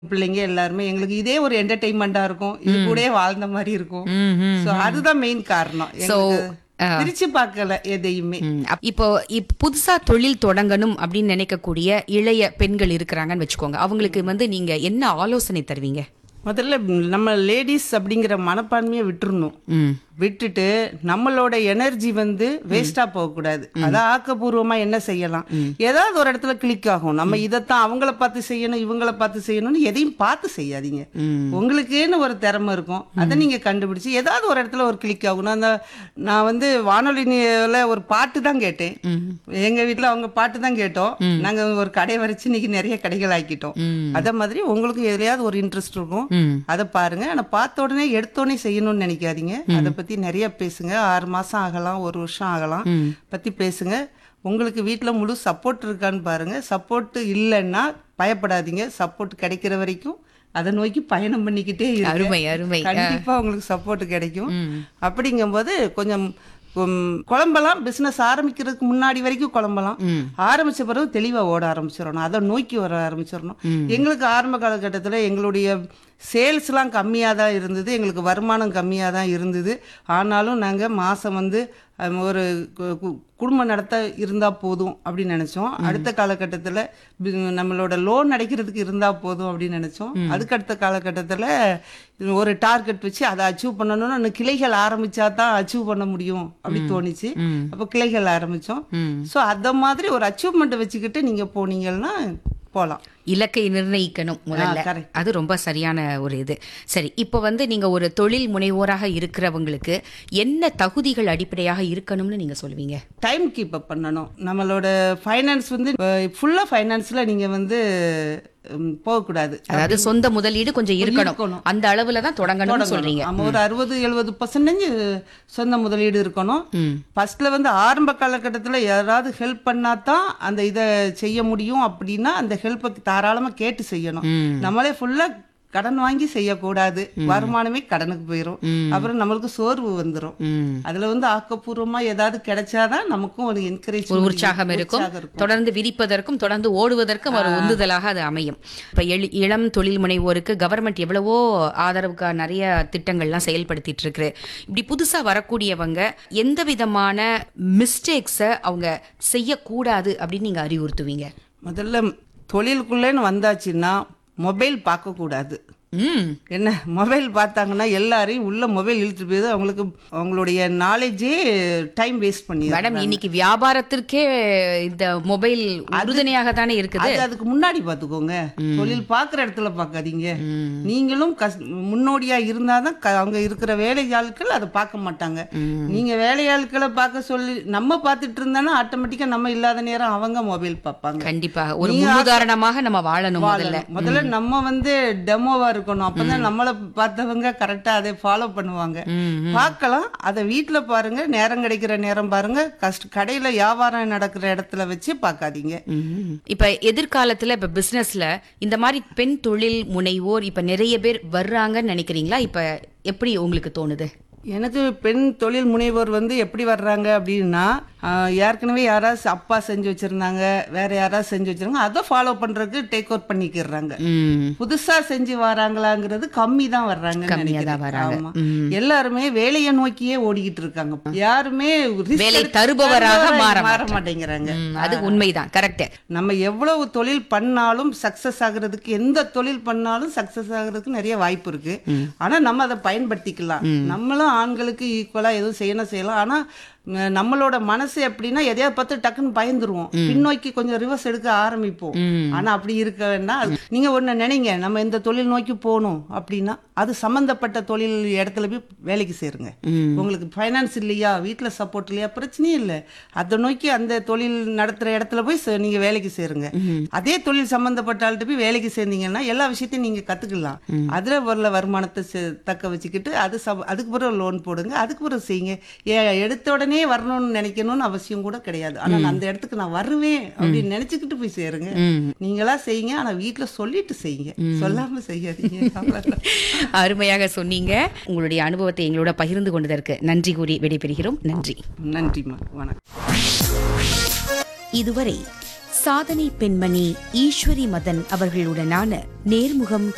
பிள்ளைங்க எல்லாருமே எங்களுக்கு இதே ஒரு என்டர்டெயின்மெண்டா இருக்கும் இது கூடயே வாழ்ந்த மாதிரி இருக்கும் ம், ம், சோ அதுதான் மெயின் காரணம் So, எங்களுக்கு பிரிச்சு பார்க்கல எதையுமே ம், அப்- இப்போ இப் புதுசா தொழில் தொடங்கணும் அப்படின்னு நினைக்கக்கூடிய இளைய பெண்கள் இருக்கிறாங்கன்னு வச்சுக்கோங்க அவங்களுக்கு வந்து நீங்க என்ன ஆலோசனை தருவீங்க முதல்ல நம்ம லேடிஸ் அப்படிங்கிற மனப்பான்மையை விட்டுறணும் ம் விட்டுட்டு நம்மளோட எனர்ஜி வந்து வேஸ்டா போகக்கூடாது அதான் ஆக்கப்பூர்வமா என்ன செய்யலாம் ஏதாவது ஒரு இடத்துல கிளிக் ஆகும் நம்ம இதைத்தான் அவங்கள பார்த்து செய்யணும் இவங்கள பார்த்து செய்யணும்னு எதையும் பார்த்து செய்யாதீங்க உங்களுக்குன்னு ஒரு திறமை இருக்கும் அதை நீங்க கண்டுபிடிச்சு ஏதாவது ஒரு இடத்துல ஒரு கிளிக் ஆகும் நான் அந்த நான் வந்து வானொலியில ஒரு பாட்டு தான் கேட்டேன் எங்க வீட்ல அவங்க பாட்டு தான் கேட்டோம் நாங்க ஒரு கடை வரைச்சு இன்னைக்கு நிறைய கடைகள் ஆக்கிட்டோம் அதே மாதிரி உங்களுக்கு எதுலயாவது ஒரு இன்ட்ரெஸ்ட் இருக்கும் ம் அதை பாருங்க ஆனா பார்த்த உடனே எடுத்த உடனே செய்யணும்னு நினைக்காதீங்க அதை பத்தி நிறைய பேசுங்க ஆறு மாசம் ஆகலாம் ஒரு வருஷம் ஆகலாம் பத்தி பேசுங்க உங்களுக்கு வீட்ல முழு சப்போர்ட் இருக்கான்னு பாருங்க சப்போர்ட் இல்லைன்னா பயப்படாதீங்க சப்போர்ட் கிடைக்கிற வரைக்கும் அதை நோக்கி பயணம் பண்ணிக்கிட்டே இருங்க. அருமை அருமை கண்டிப்பா உங்களுக்கு சப்போர்ட் கிடைக்கும் அப்படிங்கும்போது கொஞ்சம் உம், குழம்பலாம் பிசினஸ் ஆரம்பிக்கிறதுக்கு முன்னாடி வரைக்கும் குழம்பலாம் ஆரம்பிச்ச பிறகு தெளிவா ஓட ஆரம்பிச்சிடணும் அதை நோக்கி வர ஆரம்பிச்சிடணும் எங்களுக்கு ஆரம்ப காலகட்டத்துல எங்களுடைய சேல்ஸ்லாம் கம்மியாக தான் இருந்தது எங்களுக்கு வருமானம் கம்மியாக தான் இருந்தது ஆனாலும் நாங்கள் மாதம் வந்து அஹ், ஒரு கு- கு- குடும்பம் நடத்த இருந்தால் போதும் அப்படின்னு நினச்சோம் அடுத்த காலகட்டத்தில் நம்மளோட லோன் அடைக்கிறதுக்கு இருந்தால் போதும் அப்படின்னு நினச்சோம் அதுக்கு அடுத்த காலகட்டத்தில் ஒரு டார்கெட் வச்சு அதை அச்சீவ் பண்ணணும்னு இன்னும் கிளைகள் ஆரம்பிச்சா தான் அச்சீவ் பண்ண முடியும் அப்படி தோணுச்சு அப்போ கிளைகள் ஆரம்பித்தோம் ஸோ அந்த மாதிரி ஒரு அச்சீவ்மெண்ட் வச்சுக்கிட்டு நீங்கள் போனீங்கன்னா போகலாம் இலக்கை நிர்ணயிக்கணும் முதல்ல correct. அது ரொம்ப சரியான ஒரு இது சரி இப்போ வந்து நீங்க ஒரு தொழில் முனைவோராக இருக்கிறவங்களுக்கு என்ன தகுதிகள் அடிப்படையாக இருக்கணும்னு நீங்க சொல்லுவீங்க டைம் கீப் அப் பண்ணணும் நம்மளோட ஃபைனான்ஸ் வந்து ஃபுல்லாக ஃபைனான்ஸில் நீங்கள் வந்து ம், போகக்கூடாது அதாவது சொந்த முதலீடு கொஞ்சம் இருக்கணும் இருக்கணும். அந்த அளவுல தான் தொடங்கணும்னு சொல்றீங்க ஆமா ஒரு அறுபது எழுபது பர்சன்டேஜ் சொந்த முதலீடு இருக்கணும் ஃபர்ஸ்ட்ல வந்து ஆரம்ப காலகட்டத்தில் யாராவது ஹெல்ப் பண்ணா தான் அந்த இதை செய்ய முடியும் அப்படின்னா அந்த ஹெல்ப்பை தாராளமா கேட்டு செய்யணும் நம்மளே ஃபுல்லா கடன் வாங்கி செய்யக்கூடாது வருமானமே கடனுக்கு போயிடும் அப்புறம் நம்மளுக்கு சோர்வு வந்துடும் ம். அதுல வந்து ஆக்கப்பூர்வமா ஏதாவது கிடைச்சாதான் நமக்கும் ஒரு என்கரேஜ் ஒரு உற்சாகம் இருக்கும் தொடர்ந்து விரிப்பதற்கும் தொடர்ந்து ஓடுவதற்கும் ஒரு உந்துதலாக அது அமையும் இப்ப எளி- இளம் தொழில் முனைவோருக்கு கவர்மெண்ட் எவ்வளவோ ஆதரவுக்கு நிறைய திட்டங்கள்லாம் செயல்படுத்திட்டு இருக்கு இப்படி புதுசா வரக்கூடியவங்க எந்த விதமான மிஸ்டேக்ஸை அவங்க செய்யக்கூடாது அப்படின்னு நீங்க அறிவுறுத்துவீங்க முதல்ல தொழிலுக்குள்ளேன்னு வந்தாச்சுன்னா மொபைல் பார்க்கக்கூடாது ம் என்ன மொபைல் பார்த்தாங்கன்னா எல்லாரையும் உள்ள மொபைல் இழுத்துட்டு போயிது அவங்களுக்கு அவங்களுடைய நாலேஜே டைம் வேஸ்ட் பண்ணி மேடம் இன்னைக்கு வியாபாரத்திற்கே இந்த மொபைல் உறுதுணையாக தானே இருக்குது அது அதுக்கு முன்னாடி பார்த்துக்கோங்க தொழில் பார்க்குற இடத்துல பார்க்காதீங்க நீங்களும் கஸ் முன்னோடியா இருந்தாதான் க- அவங்க இருக்கிற வேலையாட்கள் அதை பார்க்க மாட்டாங்க நீங்க வேலையாட்களை பார்க்க சொல்லி நம்ம பார்த்துட்டு இருந்தானா ஆட்டோமேட்டிக்கா நம்ம இல்லாத நேரம் அவங்க மொபைல் பார்ப்பாங்க கண்டிப்பாக ஒரு முன்னுதாரணமாக நம்ம வாழணும் முதல்ல வாழணும். முதல்ல நம்ம வந்து டெமோவா இருக்கணும் அப்பதான் நம்மளை பார்த்தவங்க கரெக்டா அதை ஃபாலோ பண்ணுவாங்க பார்க்கலாம் அதை வீட்ல பாருங்க நேரம் கிடைக்கிற நேரம் பாருங்க கஷ்ட கடையில வியாபாரம் நடக்கிற இடத்துல வச்சு பார்க்காதீங்க ம்ம். இப்ப எதிர்காலத்துல இப்ப பிசினஸ்ல இந்த மாதிரி பெண் தொழில் முனைவோர் இப்ப நிறைய பேர் வர்றாங்கன்னு நினைக்கிறீங்களா இப்ப எப்படி உங்களுக்கு தோணுது எனக்கு பெண் தொழில் முனைவோர் வந்து எப்படி வர்றாங்க அப்படின்னா ஆஹ், ஏற்கனவே யாராவது அப்பா செஞ்சு வச்சிருந்தாங்க வேற யாராவது செஞ்சு வச்சிருந்தாங்க அதை ஃபாலோ பண்றதுக்கு டேக் அவுட் பண்ணிக்கிறாங்க ம். புதுசா செஞ்சு வராங்களாங்கிறது கம்மி தான் வர்றாங்க கம்மியா தான் வராங்க. எல்லாருமே வேலையை நோக்கியே ஓடிக்கிட்டு இருக்காங்க யாருமே risk வேலை எடுத்து தருபவராக தருபவராக மாற மாற மாட்டேங்கிறாங்க ம், அது உண்மைதான் கரெக்ட் நம்ம எவ்வளவு தொழில் பண்ணாலும் சக்சஸ் ஆகுறதுக்கு எந்த தொழில் பண்ணாலும் சக்சஸ் ஆகுறதுக்கு நிறைய வாய்ப்பு இருக்கு ஆனா நம்ம அதை பயன்படுத்திக்கலாம் நம்மளும் ஆண்களுக்கு ஈக்குவலா எதுவும் செய்யணும் செய்யலாம் ஆனா ம், நம்மளோட மனசு எப்படின்னா எதையாவது பார்த்து டக்குன்னு பயந்துருவோம் பின்னோக்கி கொஞ்சம் ரிவர்ஸ் எடுக்க ஆரம்பிப்போம் ஆனா அப்படி இருக்க வேண்டாம் அது- நீங்க ஒண்ணு நினைங்க நம்ம இந்த தொழில் நோக்கி போகணும் அப்படின்னா அது சம்பந்தப்பட்ட தொழில் இடத்துல போய் வேலைக்கு சேருங்க உங்களுக்கு ஃபைனான்ஸ் இல்லையா வீட்ல சப்போர்ட் இல்லையா பிரச்சனையே இல்லை அதை நோக்கி அந்த தொழில் நடத்துற இடத்துல போய் சே- நீங்க வேலைக்கு சேருங்க அதே தொழில் சம்பந்தப்பட்ட ஆள்கிட்ட போய் வேலைக்கு சேர்ந்தீங்கன்னா எல்லா விஷயத்தையும் நீங்க கத்துக்கலாம் அதுல வரல வருமானத்தை சே- தக்க வச்சுக்கிட்டு அது சம- அதுக்கு பிறகு லோன் போடுங்க அதுக்கு பிறகு செய்யுங்க ஏ- எடுத்த உடனே வரணும்னு நினைக்கணும்னு அவசியம் கூட கிடையாது ஆனா நான் அந்த இடத்துக்கு நான் வருவேன் அப்படின்னு நினைச்சுக்கிட்டு போய் சேருங்க நீங்களா செய்யுங்க ஆனா வீட்ல சொல்லிட்டு செய்யுங்க சொல்லாம செய்யாதீங்க அவ்வளவுதான். அருமையாக சொன்னீங்க உங்களுடைய அனுபவத்தை எங்களோட பகிர்ந்து கொண்டதற்கு நன்றி கூறி விடைபெறுகிறோம் நன்றி நன்றிம்மா வணக்கம் இதுவரை சாதனை பெண்மணி ஈஸ்வரி மதன் அவர்களுடனான நேர்முகம்